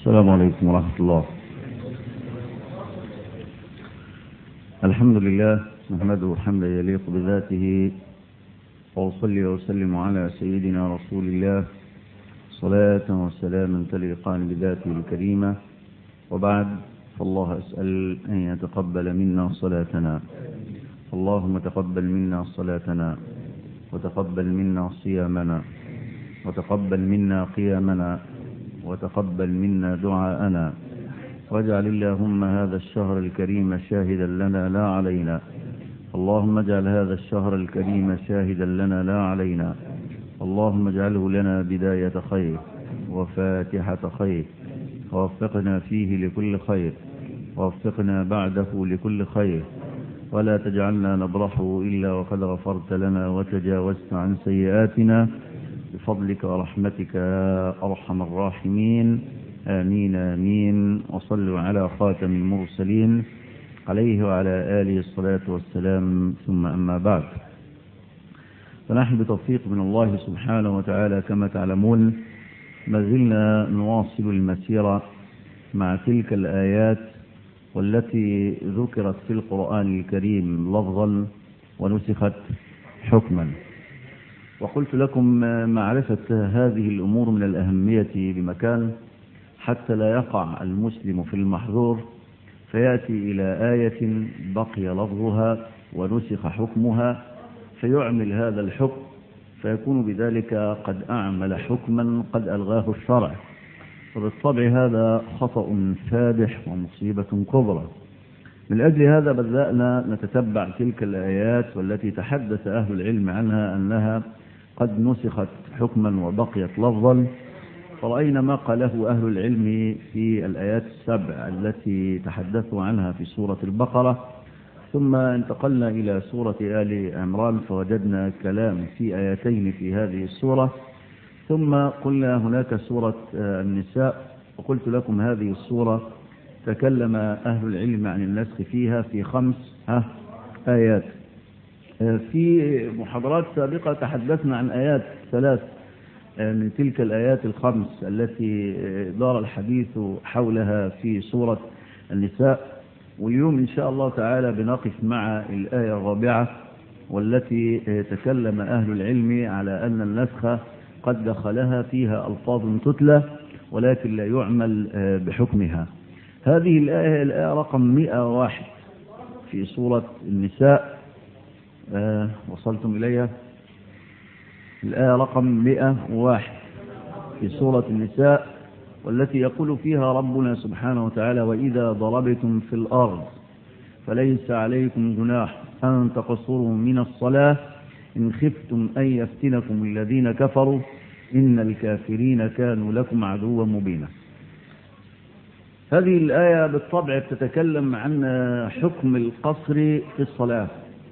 السلام عليكم ورحمة الله الحمد لله نحمده حمدا يليق بذاته وأصلي وسلم على سيدنا رسول الله صلاة وسلاما تليقان بذاته الكريمة وبعد فالله أسأل أن يتقبل منا صلاتنا اللهم تقبل منا صلاتنا وتقبل منا صيامنا وتقبل منا قيامنا وتقبل منا دعاءنا واجعل اللهم هذا الشهر الكريم شاهدا لنا لا علينا اللهم اجعل هذا الشهر الكريم شاهدا لنا لا علينا اللهم اجعله لنا بداية خير وفاتحة خير ووفقنا فيه لكل خير ووفقنا بعده لكل خير ولا تجعلنا نبرحه إلا وقد غفرت لنا وتجاوزت عن سيئاتنا بفضلك ورحمتك يا أرحم الراحمين آمين آمين وصلوا على خاتم المرسلين عليه وعلى آله الصلاة والسلام ثم أما بعد فنحن بتوفيق من الله سبحانه وتعالى كما تعلمون ما زلنا نواصل المسيرة مع تلك الآيات والتي ذكرت في القرآن الكريم لفظا ونسخت حكما وقلت لكم معرفة هذه الأمور من الأهمية بمكان حتى لا يقع المسلم في المحظور فيأتي إلى آية بقي لفظها ونسخ حكمها فيعمل هذا الحكم فيكون بذلك قد أعمل حكما قد ألغاه الشرع وبالطبع هذا خطأ فادح ومصيبة كبرى من أجل هذا بدأنا نتتبع تلك الآيات والتي تحدث أهل العلم عنها أنها قد نسخت حكما وبقيت لفظا فرأينا ما قاله أهل العلم في الآيات السبع التي تحدثوا عنها في سورة البقرة ثم انتقلنا إلى سورة آل عمران فوجدنا كلام في آيتين في هذه السورة ثم قلنا هناك سورة النساء وقلت لكم هذه السورة تكلم أهل العلم عن النسخ فيها في خمس آيات في محاضرات سابقة تحدثنا عن آيات ثلاث من تلك الآيات الخمس التي دار الحديث حولها في سورة النساء واليوم إن شاء الله تعالى بنقف مع الآية الرابعة والتي تكلم أهل العلم على أن النسخ قد دخلها فيها ألفاظ تتلى ولكن لا يعمل بحكمها هذه الآية الآية رقم 101 في سورة النساء آه وصلتم إليها الآية رقم 101 في سورة النساء والتي يقول فيها ربنا سبحانه وتعالى وإذا ضربتم في الأرض فليس عليكم جناح أن تقصروا من الصلاة إن خفتم أن يفتنكم الذين كفروا إن الكافرين كانوا لكم عدوا مبينا هذه الآية بالطبع تتكلم عن حكم القصر في الصلاة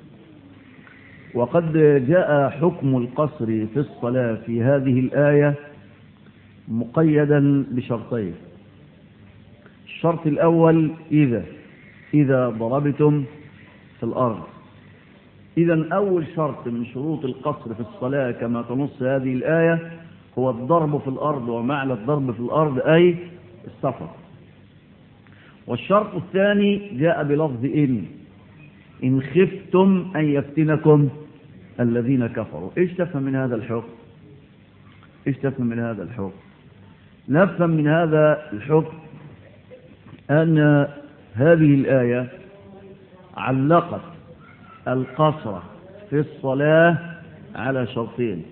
وقد جاء حكم القصر في الصلاة في هذه الآية مقيدا بشرطين الشرط الأول إذا إذا ضربتم في الأرض إذا أول شرط من شروط القصر في الصلاة كما تنص هذه الآية هو الضرب في الأرض ومعنى الضرب في الأرض أي السفر والشرط الثاني جاء بلفظ إن إن خفتم أن يفتنكم الذين كفروا إيش تفهم من هذا الحكم إيش تفهم من هذا الحكم نفهم من هذا الحكم أن هذه الآية علقت القصر في الصلاة على شرطين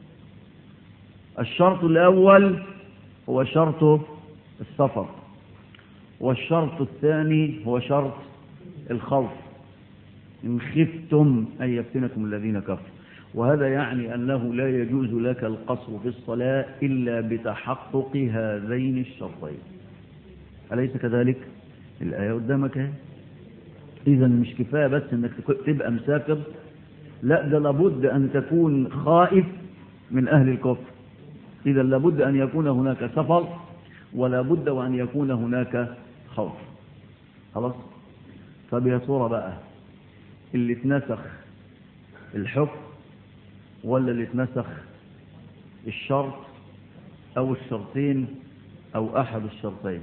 الشرط الأول هو شرط السفر والشرط الثاني هو شرط الخوف إن خفتم أن يفتنكم الذين كفروا وهذا يعني أنه لا يجوز لك القصر في الصلاة إلا بتحقق هذين الشرطين أليس كذلك؟ الآية قدامك اهي إذا مش كفاية بس أنك تبقى مسافر لا ده لابد أن تكون خائف من أهل الكفر إذا لابد أن يكون هناك سفر ولا بد وأن يكون هناك خوف خلاص طب يا صورة بقى اللي اتنسخ الحكم ولا اللي اتنسخ الشرط أو الشرطين أو أحد الشرطين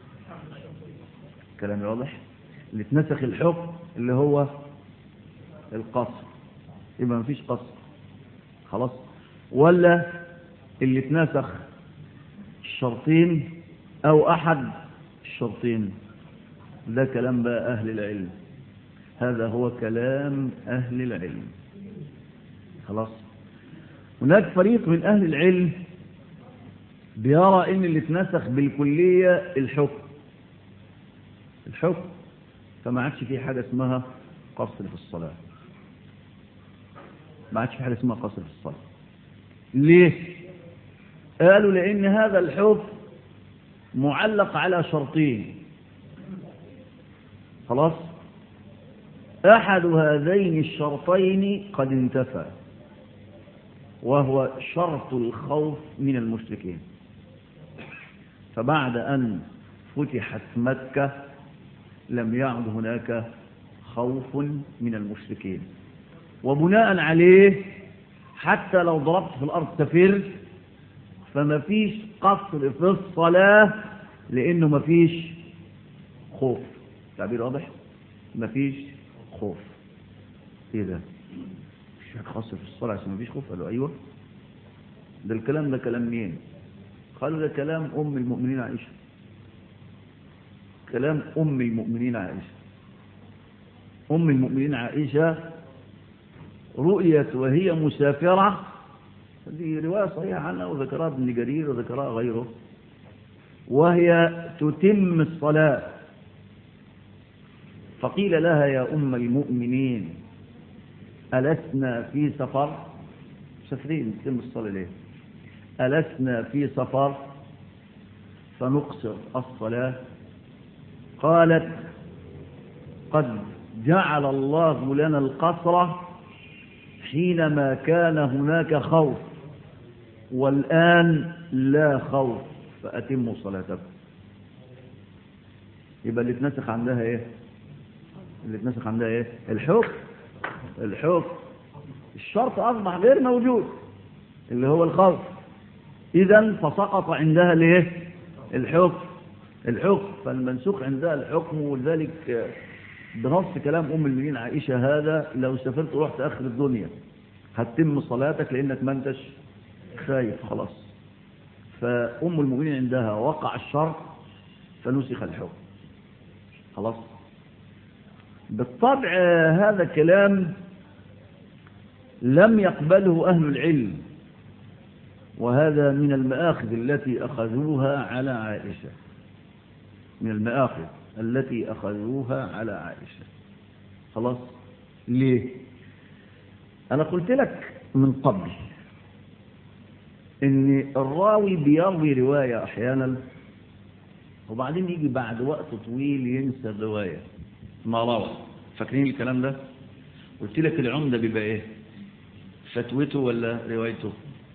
كلام واضح اللي اتنسخ الحكم اللي هو القصر يبقى مفيش قصر خلاص ولا اللي اتنسخ الشرطين أو أحد الشرطين ده كلام بقى أهل العلم هذا هو كلام أهل العلم خلاص هناك فريق من أهل العلم بيرى ان اللي اتنسخ بالكلية الحكم الحكم فما عادش في حاجة اسمها قصر في الصلاة ما عادش في حاجة اسمها قصر في الصلاة ليه قالوا لان هذا الحكم معلق على شرطين خلاص احد هذين الشرطين قد انتفى وهو شرط الخوف من المشركين فبعد أن فتحت مكة لم يعد هناك خوف من المشركين وبناء عليه حتى لو ضربت في الأرض تفر فما فيش قصر في الصلاة لأنه ما فيش خوف تعبير واضح ما فيش خوف ايه ده مش هتخص في الصلاة عشان ما فيش خوف قالوا ايوه ده الكلام ده كلام مين قالوا ده كلام ام المؤمنين عائشة كلام ام المؤمنين عائشة ام المؤمنين عائشة رؤيت وهي مسافرة هذه رواية صحيحة عنها وذكرها ابن جرير وذكرها غيره وهي تتم الصلاة فقيل لها يا أم المؤمنين ألسنا في سفر مسافرين تتم الصلاة ليه ألسنا في سفر فنقصر الصلاة قالت قد جعل الله لنا القصر حينما كان هناك خوف والآن لا خوف فأتموا صلاتكم يبقى اللي اتنسخ عندها ايه اللي اتنسخ عندها ايه الحكم الحكم الشرط أصبح غير موجود اللي هو الخوف إذا فسقط عندها الايه الحكم الحكم فالمنسوخ عندها الحكم ولذلك بنص كلام أم المؤمنين عائشة هذا لو سافرت ورحت آخر الدنيا هتتم صلاتك لأنك ما انتش خايف خلاص فأم المؤمنين عندها وقع الشرط فنسخ الحكم خلاص بالطبع هذا الكلام لم يقبله أهل العلم وهذا من المآخذ التي أخذوها على عائشة من المآخذ التي أخذوها على عائشة خلاص ليه أنا قلت لك من قبل ان الراوي بيروي رواية احيانا وبعدين يجي بعد وقت طويل ينسى الرواية ما روى فاكرين الكلام ده قلت لك العمدة بيبقى ايه فتوته ولا روايته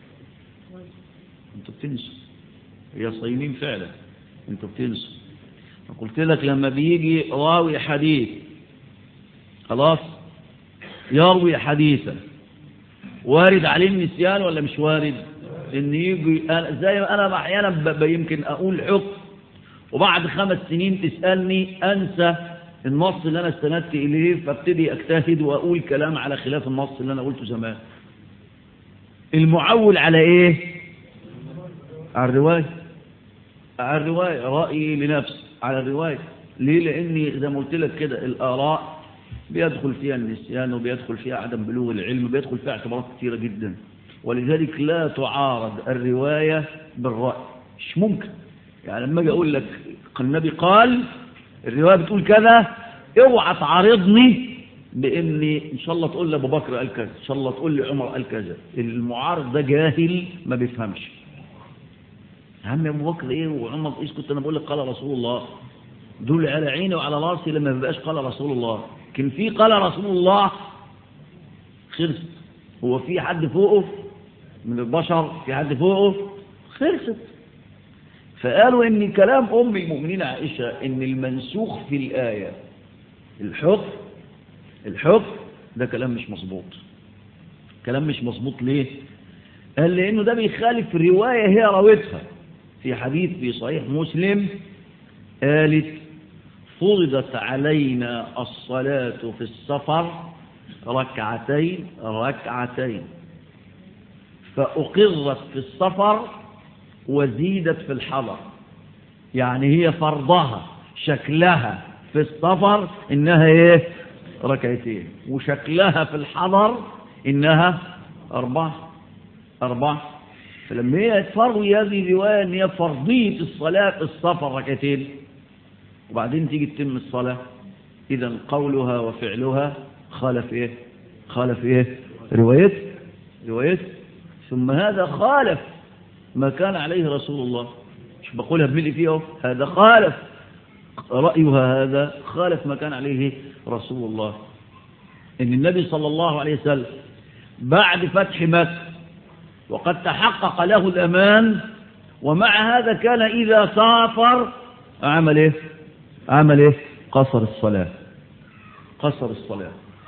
انتوا بتنسوا هي صايمين فعلا انتوا بتنسوا قلت لك لما بيجي راوي حديث خلاص يروي حديثا وارد عليه النسيان ولا مش وارد ان يجي أنا زي ما انا احيانا يمكن اقول حكم وبعد خمس سنين تسالني انسى النص اللي انا استندت اليه فابتدي اجتهد واقول كلام على خلاف النص اللي انا قلته زمان المعول على ايه على الروايه على الروايه رايي لنفسي على الروايه ليه لاني زي ما قلت لك كده الاراء بيدخل فيها النسيان وبيدخل فيها عدم بلوغ العلم بيدخل فيها اعتبارات كثيره جدا ولذلك لا تعارض الرواية بالرأي مش ممكن يعني لما اجي اقول لك النبي قال الرواية بتقول كذا اوعى تعارضني باني ان شاء الله تقول لي ابو بكر قال كذا ان شاء الله تقول لي عمر قال كذا المعارض ده جاهل ما بيفهمش يا عم ابو بكر ايه وعمر ايش كنت انا بقول لك قال رسول الله دول على عيني وعلى راسي لما بيبقاش قال رسول الله كان في قال رسول الله خلص هو في حد فوقه من البشر في حد فوقه خلصت فقالوا ان كلام ام المؤمنين عائشة ان المنسوخ في الآية الحكم الحكم ده كلام مش مظبوط كلام مش مظبوط ليه قال لانه ده بيخالف الرواية هي راوتها في حديث في صحيح مسلم قالت فرضت علينا الصلاة في السفر ركعتين ركعتين فأقرت في السفر وزيدت في الحضر يعني هي فرضها شكلها في السفر إنها إيه ركعتين وشكلها في الحضر إنها أربعة أربعة فلما هي تروي هذه الرواية إن هي فرضية الصلاة في السفر ركعتين وبعدين تيجي تتم الصلاة إذا قولها وفعلها خالف إيه خالف إيه رواية رواية ثم هذا خالف ما كان عليه رسول الله مش بقولها بملء فيه هذا خالف رأيها هذا خالف ما كان عليه رسول الله إن النبي صلى الله عليه وسلم بعد فتح مكة وقد تحقق له الأمان ومع هذا كان إذا سافر عمل إيه عمل إيه قصر الصلاة قصر الصلاة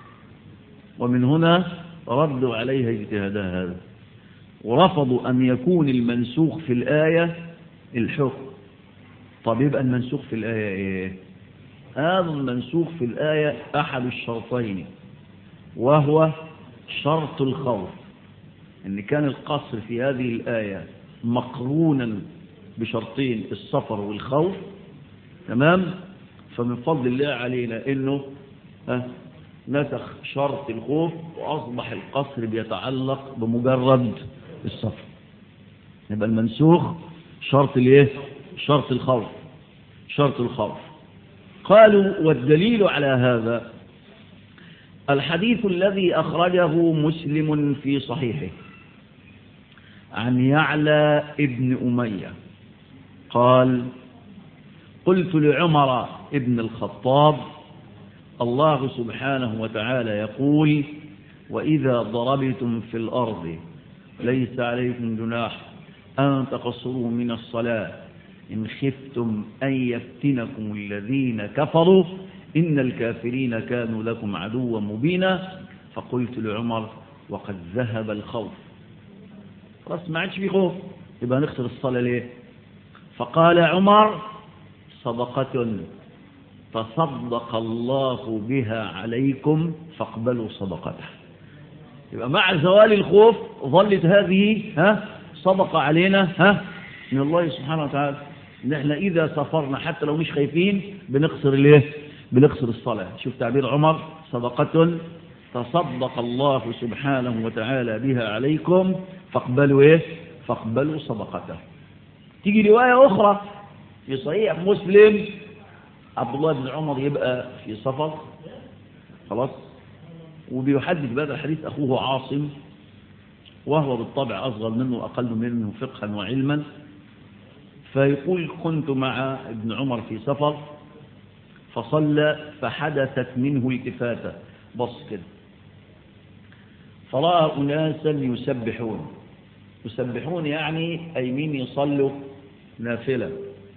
ومن هنا ردوا عليها اجتهادها هذا ورفضوا أن يكون المنسوخ في الآية الحكم طب يبقى المنسوخ في الآية إيه هذا المنسوخ في الآية أحد الشرطين وهو شرط الخوف ان كان القصر في هذه الآية مقرونا بشرطين السفر والخوف تمام فمن فضل الله علينا انه ها نسخ شرط الخوف واصبح القصر بيتعلق بمجرد السفر يبقى المنسوخ شرط الايه شرط الخوف شرط الخوف قالوا والدليل على هذا الحديث الذي أخرجه مسلم في صحيحه عن يعلى ابن أمية قال قلت لعمر ابن الخطاب الله سبحانه وتعالى يقول وإذا ضربتم في الأرض ليس عليكم جناح أن تقصروا من الصلاة إن خفتم أن يفتنكم الذين كفروا إن الكافرين كانوا لكم عدوا مبينا فقلت لعمر وقد ذهب الخوف خلاص ما عادش في خوف يبقى نخسر الصلاة ليه فقال عمر صدقة تصدق الله بها عليكم فاقبلوا صدقته يبقى مع زوال الخوف ظلت هذه ها صدقة علينا ها من الله سبحانه وتعالى ان احنا اذا سافرنا حتى لو مش خايفين بنقصر الايه بنقصر الصلاة شوف تعبير عمر صدقة تصدق الله سبحانه وتعالى بها عليكم فاقبلوا ايه فاقبلوا صدقته تيجي رواية اخرى في صحيح مسلم عبد الله بن عمر يبقى في سفر خلاص وبيحدث بهذا الحديث اخوه عاصم وهو بالطبع اصغر منه واقل منه فقها وعلما فيقول كنت مع ابن عمر في سفر فصلى فحدثت منه التفاتة بص كده فرأى أناسا يسبحون يسبحون يعني أي مين يصلوا نافلة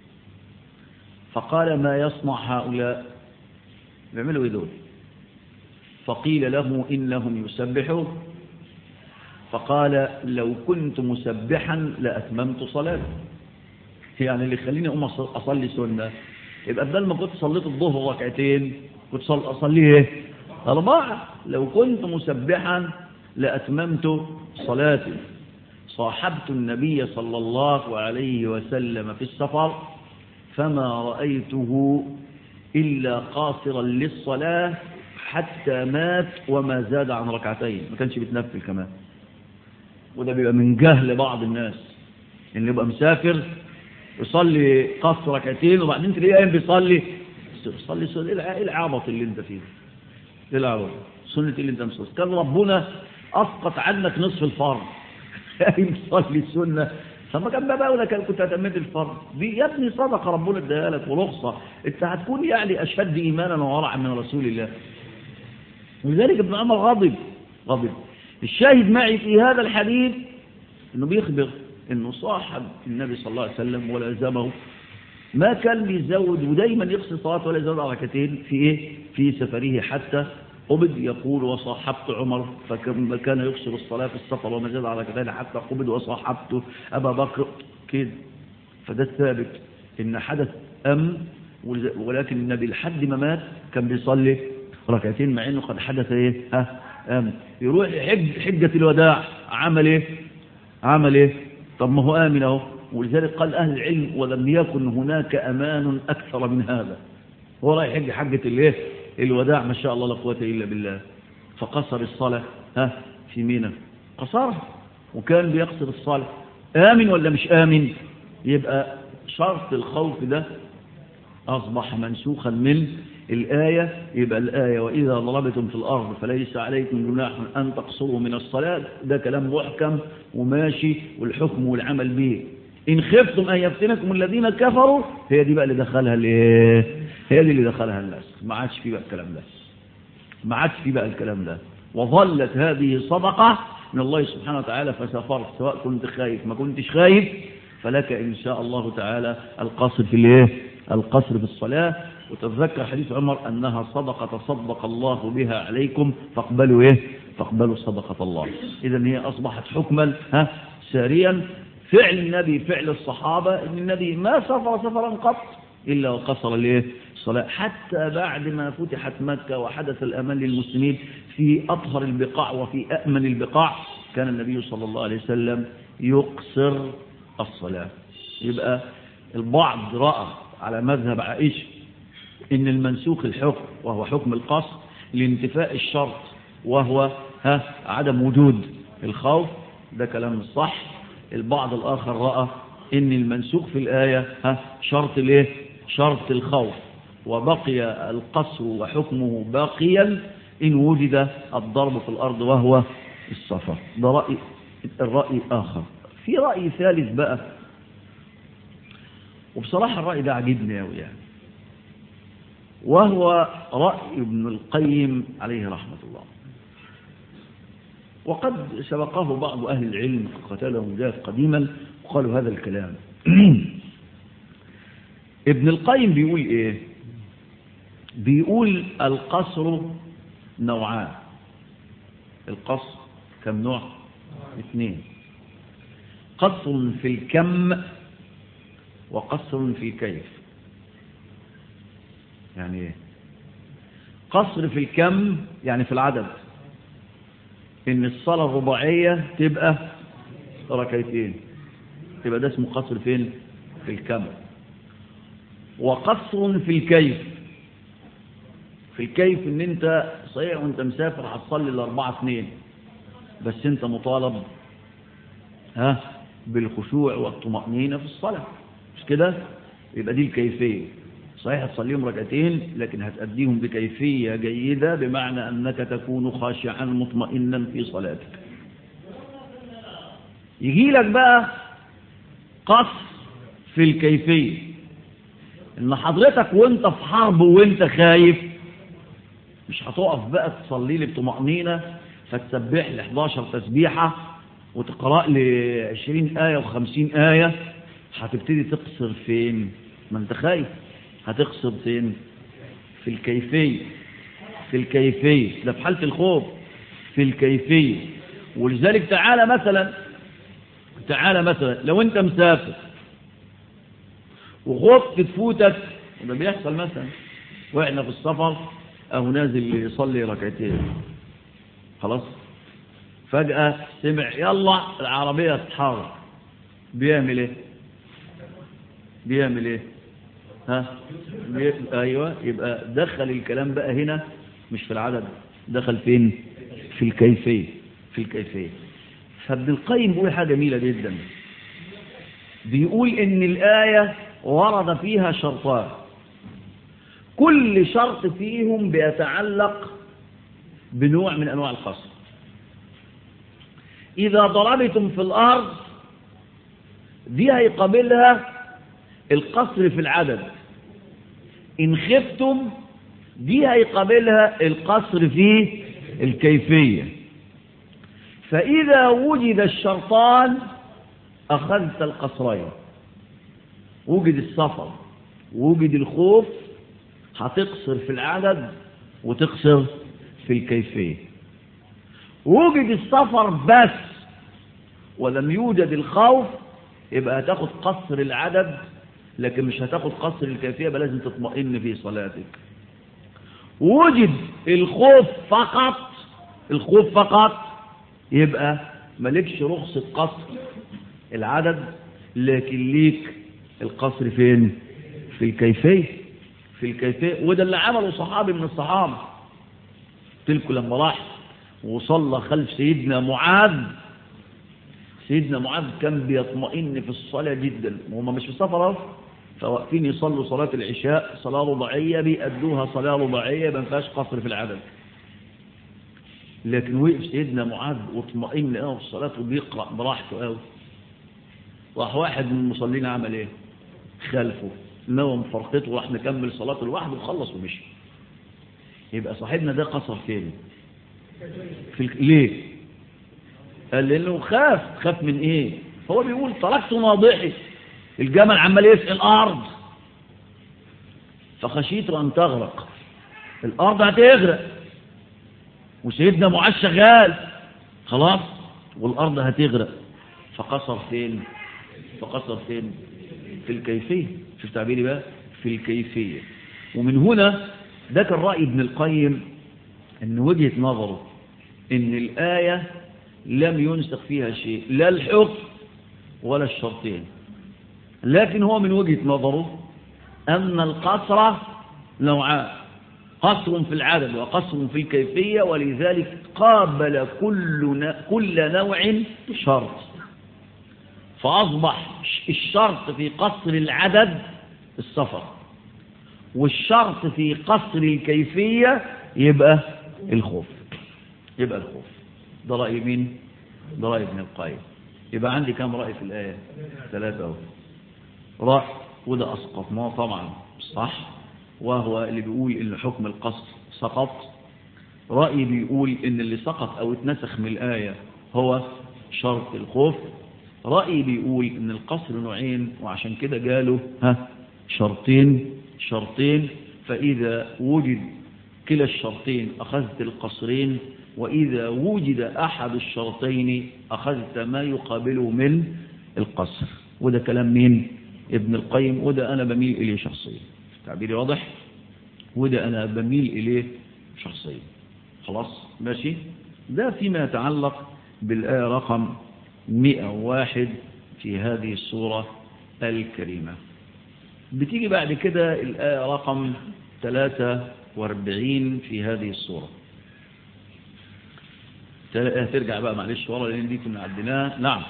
فقال ما يصنع هؤلاء بيعملوا ايه دول فقيل له إنهم يسبحون فقال لو كنت مسبحا لأتممت صلاتي يعني اللي يخليني أقوم أصلي سنة يبقى بدل ما كنت صليت الظهر ركعتين كنت أصلي ايه أربعة لو كنت مسبحا لأتممت صلاتي صاحبت النبي صلى الله عليه وسلم في السفر فما رأيته إلا قاصرا للصلاة حتى مات وما زاد عن ركعتين ما كانش بيتنفل كمان وده بيبقى من جهل بعض الناس ان يبقى مسافر يصلي قصر ركعتين وبعدين تلاقيه قايم بيصلي صلي سنة ايه العبط اللي انت فيه ايه العبط سنة اللي انت مصلي كان ربنا اسقط عنك نصف الفرض قايم تصلي السنة فما كان بقى ولا كان كنت هتمد الفرض دي يا ابني صدقة ربنا اداها لك ورخصة انت هتكون يعني اشد ايمانا وورعا من رسول الله ولذلك ابن عمر غضب غضب الشاهد معي في هذا الحديث انه بيخبر انه صاحب النبي صلى الله عليه وسلم ولازمه ما كان بيزود ودايما يقصي صلاة ولا يزود على ركعتين في ايه في سفره حتى قبض يقول وصاحبت عمر فكان يقصر الصلاة في السفر وما زاد على ركعتين حتى قبض وصاحبت أبا بكر كده فده الثابت إن حدث أمن ولكن النبي لحد ما مات كان بيصلي ركعتين مع إنه قد حدث إيه ها أمن يروح حج حجة الوداع عمل إيه عمل إيه طب ما هو آمن أهو ولذلك قال أهل العلم ولم يكن هناك أمان أكثر من هذا هو رايح يحج حجة الايه الوداع ما شاء الله لا قوة إلا بالله فقصر الصلاة ها في مينا قصرها وكان بيقصر الصلاة آمن ولا مش آمن يبقى شرط الخوف ده أصبح منسوخا من الآية يبقى الآية وإذا ضربتم في الأرض فليس عليكم جناح أن تقصروا من الصلاة ده كلام محكم وماشي والحكم والعمل به إن خفتم أن يفتنكم الذين كفروا هي دي بقى اللي دخلها الايه هي دي اللي دخلها الناس ما عادش في بقى الكلام ده ما عادش في بقى الكلام ده وظلت هذه صدقة من الله سبحانه وتعالى فسافرت سواء كنت خايف ما كنتش خايف فلك إن شاء الله تعالى القصر في الايه القصر في الصلاة وتتذكر حديث عمر أنها صدقة تصدق الله بها عليكم فاقبلوا إيه فاقبلوا صدقة الله إذا هي أصبحت حكما ها ساريا فعل النبي فعل الصحابة ان النبي ما سافر سفرا قط إلا وقصر الايه الصلاة حتى بعد ما فتحت مكة وحدث الأمان للمسلمين في أطهر البقاع وفي أأمن البقاع كان النبي صلى الله عليه وسلم يقصر الصلاة يبقى البعض رأى على مذهب عائشة إن المنسوخ الحكم وهو حكم القصر لانتفاء الشرط وهو ها عدم وجود الخوف ده كلام الصح البعض الآخر رأى إن المنسوخ في الآية ها شرط الايه شرط الخوف وبقي القصر وحكمه باقيا إن وجد الضرب في الأرض وهو السفر ده رأي الرأي آخر في رأي ثالث بقى وبصراحة الرأي ده عجبني أوي يعني وهو رأي ابن القيم عليه رحمة الله وقد سبقه بعض أهل العلم قتاله مجاهد قديما وقالوا هذا الكلام ابن القيم بيقول ايه بيقول القصر نوعان القصر كم نوع اثنين قصر في الكم وقصر في الكيف يعني ايه قصر في الكم يعني في العدد ان الصلاة الرباعية تبقى ركعتين تبقى ده اسمه قصر فين في الكم وقصر في الكيف في الكيف ان انت صحيح وانت مسافر هتصلي الاربعة اثنين بس انت مطالب ها بالخشوع والطمأنينة في الصلاة مش كده يبقى دي الكيفية صحيح هتصليهم ركعتين لكن هتأديهم بكيفية جيدة بمعنى أنك تكون خاشعا مطمئنا في صلاتك يجي لك بقى قص في الكيفية ان حضرتك وانت في حرب وانت خايف مش هتقف بقى تصلي لي بطمأنينة فتسبح لي 11 تسبيحة وتقرأ لي 20 آية و50 آية هتبتدي تقصر فين ما انت خايف هتقصد فين في الكيفية في الكيفية ده في حالة الخوف في الكيفية ولذلك تعالى مثلا تعالى مثلا لو انت مسافر وخفت تفوتك وده بيحصل مثلا واحنا في السفر او نازل يصلي ركعتين خلاص فجأة سمع يلا العربية تتحرك بيعمل ايه بيعمل ايه ها ايوه يبقى دخل الكلام بقى هنا مش في العدد دخل فين في الكيفيه في الكيفيه فابن القيم بيقول حاجه جميله جدا بيقول ان الايه ورد فيها شرطان كل شرط فيهم بيتعلق بنوع من انواع القصر اذا ضربتم في الارض دي هيقابلها القصر في العدد إن خفتم دي هيقابلها القصر في الكيفية فإذا وجد الشرطان أخذت القصرين وجد السفر وجد الخوف هتقصر في العدد وتقصر في الكيفية وجد السفر بس ولم يوجد الخوف يبقى هتاخد قصر العدد لكن مش هتاخد قصر الكيفية يبقى لازم تطمئن في صلاتك وجد الخوف فقط الخوف فقط يبقى مالكش رخصة قصر العدد لكن ليك القصر فين في الكيفية في الكيفية وده اللي عمله صحابي من الصحابة تلك لما راح وصلى خلف سيدنا معاذ سيدنا معاذ كان بيطمئن في الصلاة جدا وهم مش في سفر فواقفين يصلوا صلاة العشاء صلاة رباعية بيأدوها صلاة رباعية ما فيهاش قصر في العدد لكن وقف سيدنا معاذ واطمئن قوي في الصلاة وبيقرأ براحته قوي راح واحد من المصلين عمل ايه خلفه نوم فرقته وراح مكمل صلاته لوحده وخلص ومشي يبقى صاحبنا ده قصر فين في ال... ليه قال لانه خاف خاف من ايه هو بيقول تركت ناضحي الجمل عمال يسقي الارض فخشيت ان تغرق الارض هتغرق وسيدنا معاذ شغال خلاص والارض هتغرق فقصر فين فقصر فين في الكيفيه شوف تعبيري بقى في الكيفيه ومن هنا ده كان راي ابن القيم ان وجهه نظره ان الايه لم ينسخ فيها شيء لا الحكم ولا الشرطين لكن هو من وجهة نظره أن القصر نوعان قصر في العدد وقصر في الكيفية ولذلك قابل كل كل نوع شرط فأصبح الشرط في قصر العدد السفر والشرط في قصر الكيفية يبقى الخوف يبقى الخوف ده رأي مين ده رأي ابن القيم يبقى عندي كم رأي في الآية ثلاثة أهو رأي وده أسقطناه طبعا صح وهو اللي بيقول إن حكم القصر سقط رأي بيقول إن اللي سقط أو اتنسخ من الآية هو شرط الخوف رأي بيقول إن القصر نوعين وعشان كده قالوا ها شرطين شرطين فإذا وجد كلا الشرطين أخذت القصرين وإذا وجد أحد الشرطين أخذت ما يقابله من القصر وده كلام مين ابن القيم وده أنا بميل إليه شخصيا تعبيري واضح وده أنا بميل إليه شخصيا خلاص ماشي ده فيما يتعلق بالآية رقم 101 في هذه السورة الكريمة بتيجي بعد كده الآية رقم 43 في هذه السورة ترجع بقى معلش ورا لان دي كنا عديناها نعم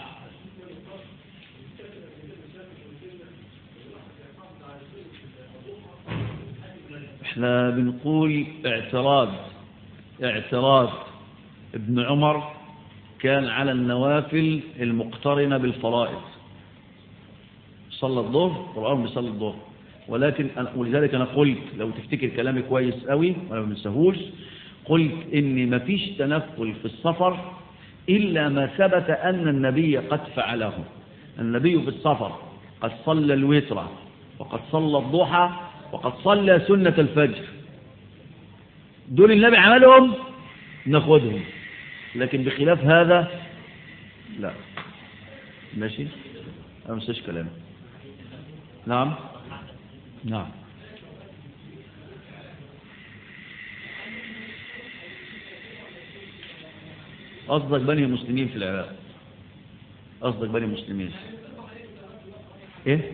احنا بنقول اعتراض اعتراض ابن عمر كان على النوافل المقترنة بالفرائض صلى الظهر قرآن بيصلي الظهر ولكن أنا ولذلك أنا قلت لو تفتكر كلامي كويس قوي وأنا ما بنساهوش قلت إن ما فيش تنفل في السفر إلا ما ثبت أن النبي قد فعله النبي في السفر قد صلى الوتر وقد صلى الضحى وقد صلى سنة الفجر دول النبي عملهم ناخدهم لكن بخلاف هذا لا ماشي أنا مساش كلامي نعم نعم قصدك بني مسلمين في العراق قصدك بني مسلمين ايه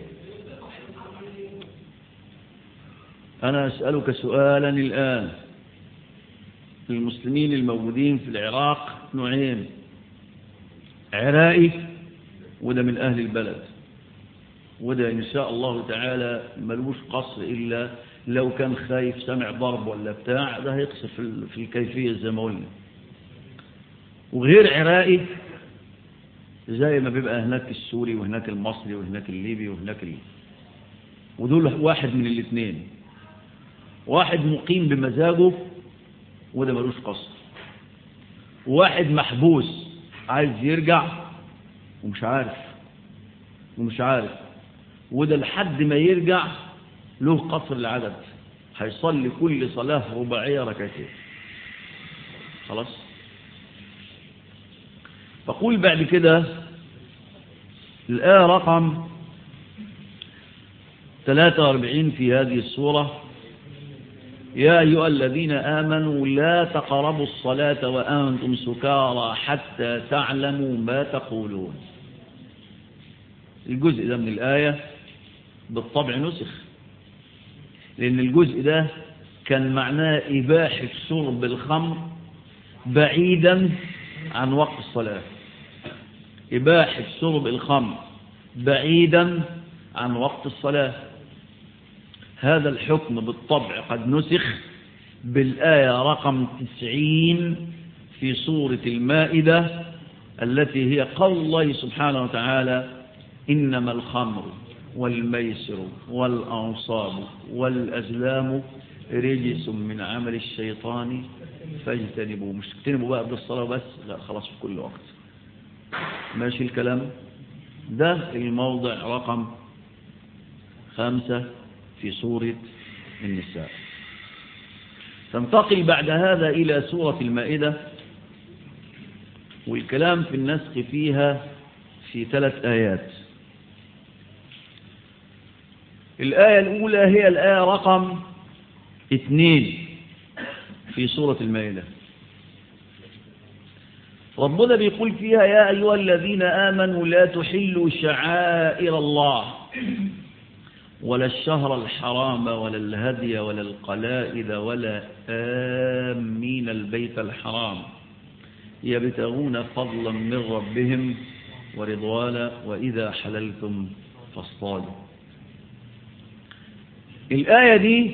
انا اسألك سؤالا الان المسلمين الموجودين في العراق نوعين عرائي وده من اهل البلد وده ان شاء الله تعالى ملوش قصر الا لو كان خايف سمع ضرب ولا بتاع ده هيقصر في الكيفية زي ما قلنا وغير عراقي زي ما بيبقى هناك السوري وهناك المصري وهناك الليبي وهناك ال... ودول واحد من الاثنين واحد مقيم بمزاجه وده ملوش قصر واحد محبوس عايز يرجع ومش عارف ومش عارف وده لحد ما يرجع له قصر العدد هيصلي كل صلاة رباعية ركعتين خلاص فقول بعد كده الآية رقم 43 في هذه السورة يا أيها الذين آمنوا لا تقربوا الصلاة وأنتم سكارى حتى تعلموا ما تقولون الجزء ده من الآية بالطبع نسخ لأن الجزء ده كان معناه إباحة شرب الخمر بعيدا عن وقت الصلاة إباحة شرب الخمر بعيدا عن وقت الصلاة هذا الحكم بالطبع قد نسخ بالآية رقم تسعين في سورة المائدة التي هي قول الله سبحانه وتعالى إنما الخمر والميسر والأنصاب والأزلام رجس من عمل الشيطان فاجتنبوا مش تجتنبوا بقى بالصلاة بس لا خلاص في كل وقت ماشي الكلام ده الموضع رقم خمسة في سورة النساء تنتقل بعد هذا إلى سورة المائدة والكلام في النسخ فيها في ثلاث آيات الآية الأولى هي الآية رقم اثنين في سورة المائدة ربنا بيقول فيها يا أيها الذين آمنوا لا تحلوا شعائر الله ولا الشهر الحرام ولا الهدي ولا القلائد ولا آمين البيت الحرام يبتغون فضلا من ربهم ورضوانا وإذا حللتم فاصطادوا الآية دي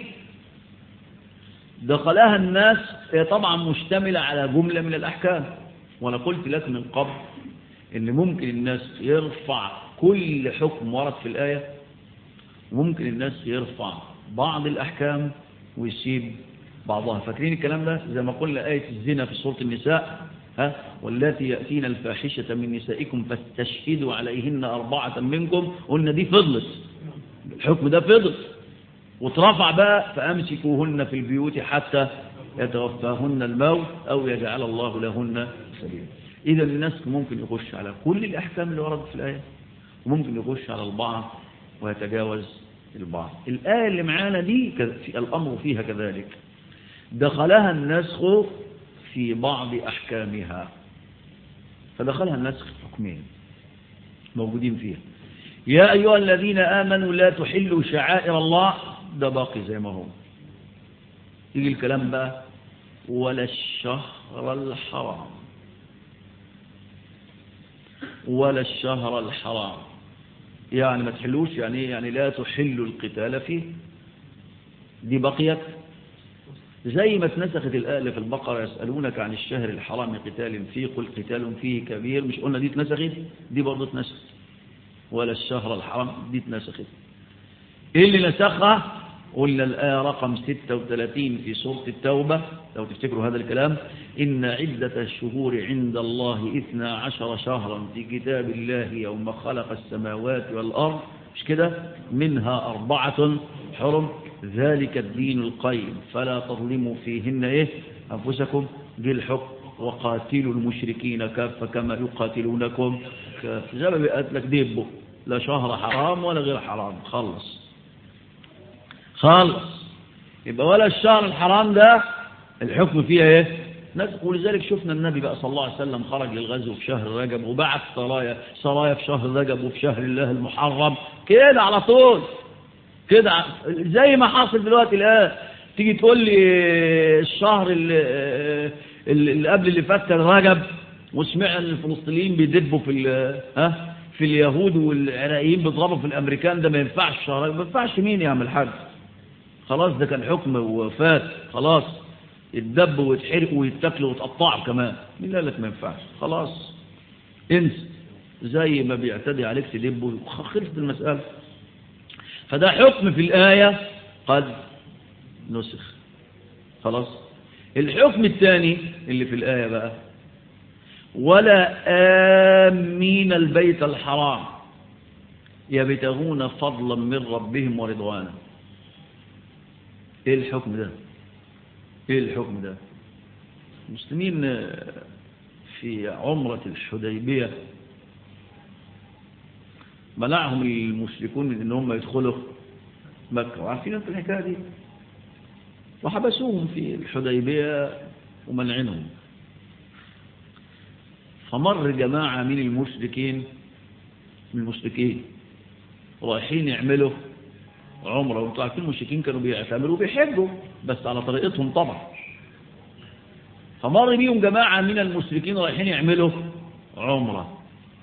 دخلها الناس هي طبعا مشتملة على جملة من الأحكام وأنا قلت لك من قبل إن ممكن الناس يرفع كل حكم ورد في الآية وممكن الناس يرفع بعض الأحكام ويسيب بعضها فاكرين الكلام ده زي ما قلنا آية الزنا في سورة النساء ها واللاتي يأتين الفاحشة من نسائكم فاستشهدوا عليهن أربعة منكم قلنا دي فضلت الحكم ده فضل وترفع بقى فأمسكوهن في البيوت حتى يتوفاهن الموت أو يجعل الله لهن سبيلا إذا الناس ممكن يخش على كل الأحكام اللي وردت في الآية وممكن يخش على البعض ويتجاوز البعض الآية اللي معانا دي في الأمر فيها كذلك دخلها النسخ في بعض أحكامها فدخلها النسخ في حكمين موجودين فيها يا أيها الذين آمنوا لا تحلوا شعائر الله ده باقي زي ما هو يجي الكلام بقى ولا الشهر الحرام ولا الشهر الحرام يعني ما تحلوش يعني يعني لا تحلوا القتال فيه دي بقيت زي ما اتنسخت الآية في البقرة يسألونك عن الشهر الحرام قتال فيه قل قتال فيه كبير مش قلنا دي اتنسخت دي برضه اتنسخت ولا الشهر الحرام دي اتنسخت ايه اللي نسخها قلنا الآية رقم 36 في سورة التوبة لو تفتكروا هذا الكلام إن عدة الشهور عند الله إثنى عشر شهرا في كتاب الله يوم خلق السماوات والأرض مش كده منها أربعة حرم ذلك الدين القيم فلا تظلموا فيهن إيه أنفسكم بالحكم وقاتلوا المشركين كافة كما يقاتلونكم كافة زي ما بيقات لك ديبه لا شهر حرام ولا غير حرام خلص خالص يبقى ولا الشهر الحرام ده الحكم فيها ايه ولذلك شفنا النبي بقى صلى الله عليه وسلم خرج للغزو في شهر رجب وبعث سرايا سرايا في شهر رجب وفي شهر الله المحرم كده على طول كده زي ما حاصل دلوقتي الان تيجي تقول لي الشهر اللي, اللي قبل اللي فات كان رجب وسمعنا ان الفلسطينيين بيدبوا في ها في اليهود والعراقيين بيضربوا في الامريكان ده ما ينفعش شهر ما ينفعش مين يا عم الحاج خلاص ده كان حكم وفات خلاص يتدبوا ويتحرقوا ويتاكلوا ويتقطعوا كمان مين قال لك ما ينفعش خلاص انسى زي ما بيعتدي عليك تدب خلصت المسألة فده حكم في الآية قد نسخ خلاص الحكم الثاني اللي في الآية بقى ولا آمين البيت الحرام يبتغون فضلا من ربهم ورضوانا ايه الحكم ده ايه الحكم ده المسلمين في عمرة الحديبية منعهم المشركون من ان هم يدخلوا مكة وعارفين انت الحكاية دي وحبسوهم في الحديبية ومنعنهم فمر جماعة من المشركين من المشركين رايحين يعملوا عمرة وانتوا عارفين المشركين كانوا بيعتمروا وبيحجوا بس على طريقتهم طبعا فمر بيهم جماعة من المشركين رايحين يعملوا عمرة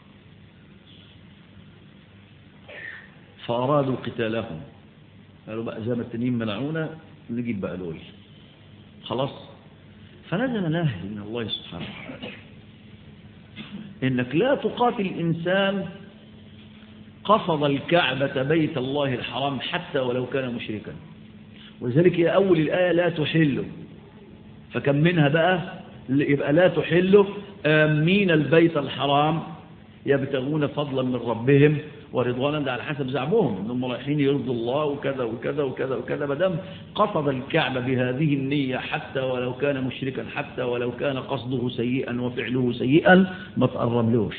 فأرادوا قتالهم قالوا بقى زي ما التانيين منعونا نجيب بقى دول خلاص فنزل نهي من الله سبحانه وتعالى انك لا تقاتل انسان قصد الكعبة بيت الله الحرام حتى ولو كان مشركا ولذلك هي أول الآية لا تحله فكم منها بقى يبقى لا تحله آمين البيت الحرام يبتغون فضلا من ربهم ورضوانا ده على حسب زعمهم انهم رايحين يرضوا الله وكذا وكذا وكذا وكذا ما دام قصد الكعبة بهذه النية حتى ولو كان مشركا حتى ولو كان قصده سيئا وفعله سيئا ما تقربلوش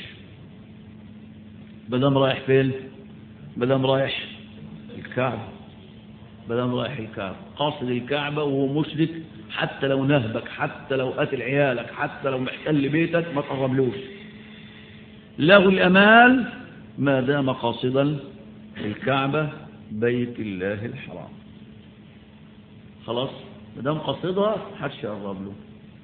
بدم رايح فين بدم رايح الكعبة بدم رايح الكعبة قاصد الكعبة وهو مشرك حتى لو نهبك حتى لو قتل عيالك حتى لو محتل بيتك ما تقربلوش له الأمان ما دام قاصدا الكعبة بيت الله الحرام خلاص ما دام قاصدها حدش يقرب له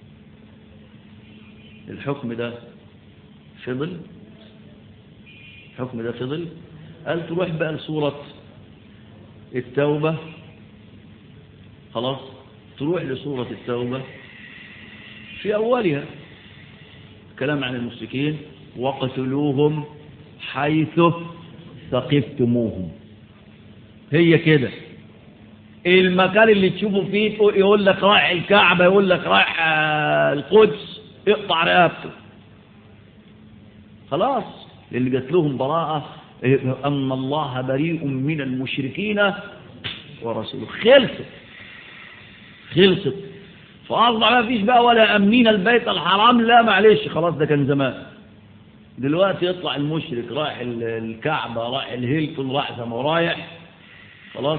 الحكم ده فضل الحكم ده فضل قال تروح بقى لسورة التوبة خلاص تروح لسورة التوبة في أولها كلام عن المشركين وقتلوهم حيث ثقفتموهم هي كده المكان اللي تشوفه فيه يقول لك رايح الكعبة يقول لك رايح القدس اقطع رقبته خلاص اللي جات لهم براءة أن الله بريء من المشركين ورسوله خلصت خلصت فأصبح ما فيش بقى ولا أمنين البيت الحرام لا معلش خلاص ده كان زمان دلوقتي يطلع المشرك رايح الكعبة رايح الهيلتون رايح زي ما رايح خلاص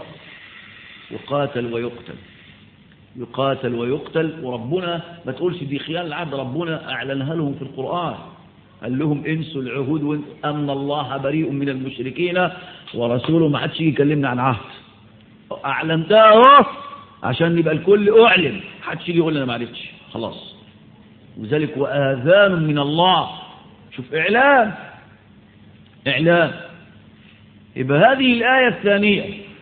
يقاتل ويقتل يقاتل ويقتل وربنا ما تقولش دي خيال العهد ربنا أعلنها لهم في القرآن قال لهم انسوا العهود أن الله بريء من المشركين ورسوله ما حدش يكلمنا عن عهد أعلنتها اهو عشان يبقى الكل أعلن حدش يجي يقول لنا ما عرفتش خلاص وذلك وآذان من الله شوف إعلان إعلان يبقى هذه الآية الثانية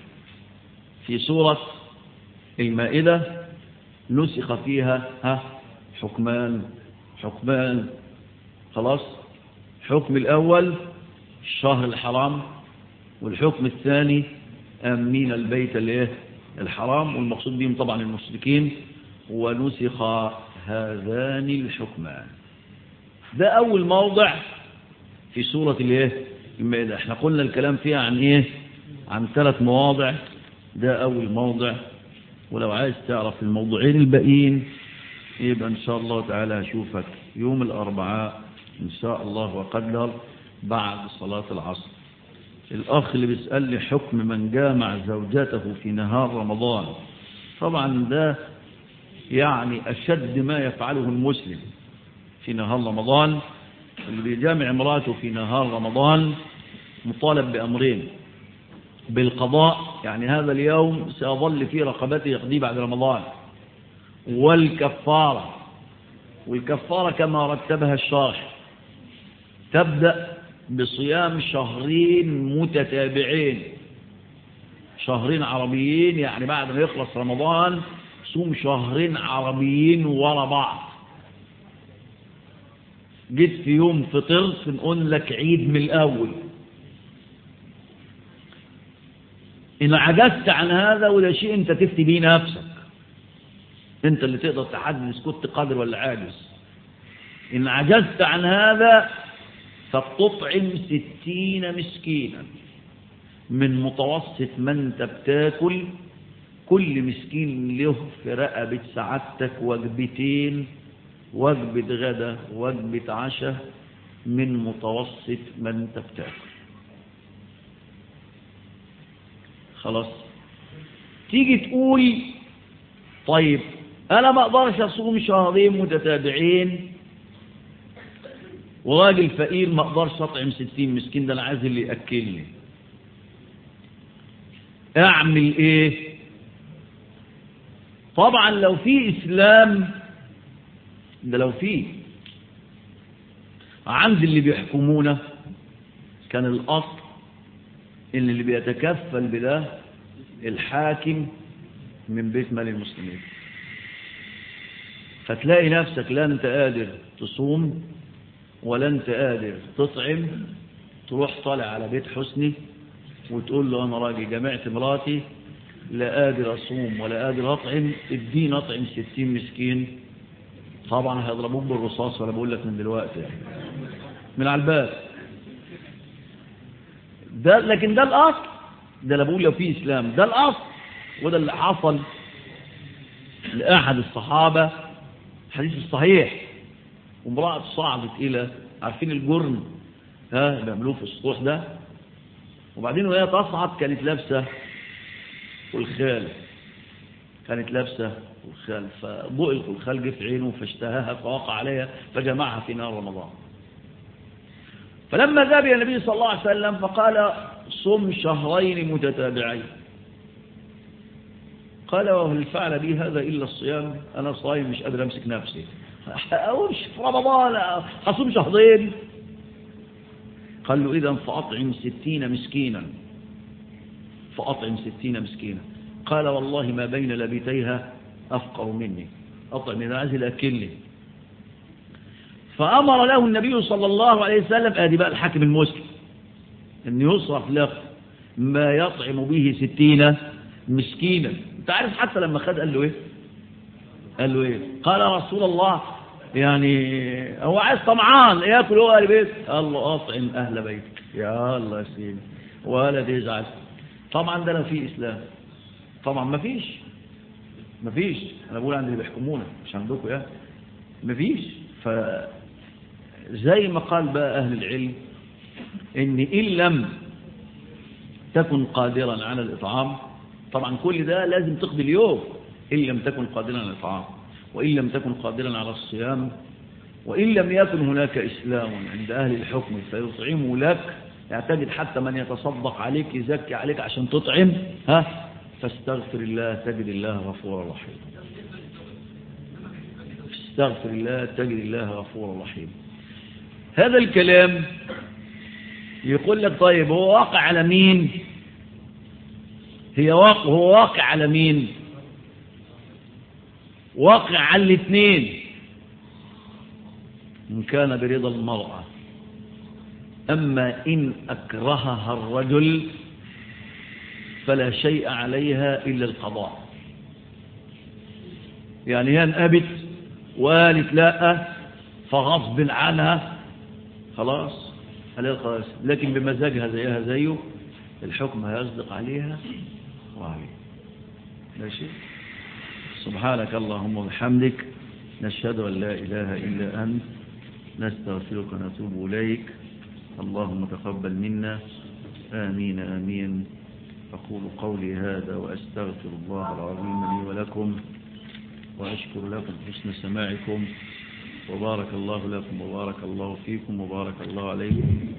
في سورة المائدة نسخ فيها ها حكمان حكمان خلاص الحكم الأول الشهر الحرام والحكم الثاني أمين البيت الايه الحرام والمقصود بهم طبعا المشركين ونسخ هذان الحكمان ده أول موضع في سورة الايه المائدة احنا قلنا الكلام فيها عن ايه عن ثلاث مواضع ده أول موضع ولو عايز تعرف الموضوعين الباقيين يبقى إن شاء الله تعالى أشوفك يوم الأربعاء إن شاء الله وقدر بعد صلاة العصر الأخ اللي بيسأل حكم من جامع زوجته في نهار رمضان طبعا ده يعني أشد ما يفعله المسلم في نهار رمضان اللي بيجامع امراته في نهار رمضان مطالب بأمرين بالقضاء يعني هذا اليوم سيظل في رقبته يقضي بعد رمضان والكفارة والكفارة كما رتبها الشارح تبدأ بصيام شهرين متتابعين شهرين عربيين يعني بعد ما يخلص رمضان صوم شهرين عربيين ورا بعض جيت في يوم فطرت نقول لك عيد من الأول إن عجزت عن هذا وده شيء أنت تفتي بيه نفسك أنت اللي تقدر تحدد كنت قادر ولا عاجز إن عجزت عن هذا فتطعم ستين مسكينا من متوسط ما انت بتاكل كل مسكين له في رقبة سعادتك وجبتين وجبة غدا وجبة عشاء من متوسط ما انت بتاكل خلاص تيجي تقول طيب أنا ما أقدرش أصوم شهرين متتابعين وراجل فقير ما أقدرش أطعم ستين مسكين ده أنا عايز اللي يأكلني أعمل إيه طبعا لو في إسلام ده لو في عند اللي بيحكمونا كان الأصل إن اللي بيتكفل بده الحاكم من بيت مال المسلمين فتلاقي نفسك لا أنت قادر تصوم ولا أنت قادر تطعم تروح طالع على بيت حسني وتقول له أنا راجل جمعت مراتي لا قادر أصوم ولا قادر أطعم اديني أطعم ستين مسكين طبعا هيضربوك بالرصاص ولا بقول لك من دلوقتي يعني. من على الباب ده لكن ده الأصل ده اللي بقول لو في إسلام ده الأصل وده اللي حصل لأحد الصحابة حديث الصحيح وامرأة صعدت إلى عارفين الجرن ها بيعملوه في السطوح ده وبعدين وهي تصعد كانت لابسة والخال كانت لابسة والخال فضوء الخال جه في عينه فاشتهاها فوقع عليها فجمعها في نار رمضان فلما ذهب الى النبي صلى الله عليه وسلم فقال صم شهرين متتابعين قال وهل فعل بي هذا إلا الصيام أنا صايم مش قادر أمسك نفسي أقولش في رمضان أصوم شهرين قال له إذا فأطعم ستين مسكينا فأطعم ستين مسكينا قال والله ما بين لبتيها أفقر مني أطعم إذا عزل أكلني فأمر له النبي صلى الله عليه وسلم آدي بقى الحاكم المسلم أن يصرف له ما يطعم به ستين مسكينا انت عارف حتى لما خد قال له ايه قال له ايه قال رسول الله يعني هو عايز طمعان ياكل هو اهل بيت قال له اطعم اهل بيتك يا الله يا سيدي ولا تزعل طبعا ده لو في اسلام طبعا ما فيش ما فيش انا بقول عند اللي بيحكمونا مش عندكم يا ما فيش ف زي ما قال بقى اهل العلم ان ان لم تكن قادرا على الاطعام طبعا كل ده لازم تقضي اليوم إن لم تكن قادرا على الإطعام وإن لم تكن قادرا على الصيام وإن لم يكن هناك إسلام عند أهل الحكم فيطعم لك يعتقد حتى من يتصدق عليك يزكي عليك عشان تطعم ها فاستغفر الله تجد الله غفورا رحيما استغفر الله تجد الله غفورا رحيما هذا الكلام يقول لك طيب هو واقع على مين هي واقع هو واقع على مين واقع على الاثنين إن كان برضا المرأة أما إن أكرهها الرجل فلا شيء عليها إلا القضاء يعني هي انقبت وقالت لا فغصب عنها خلاص عليها خلاص لكن بمزاجها زيها زيه الحكم هيصدق عليها وعليه ماشي سبحانك اللهم وبحمدك نشهد أن لا إله إلا أنت نستغفرك ونتوب إليك اللهم تقبل منا آمين آمين أقول قولي هذا وأستغفر الله العظيم لي ولكم وأشكر لكم حسن سماعكم وبارك الله لكم وبارك الله فيكم وبارك الله عليكم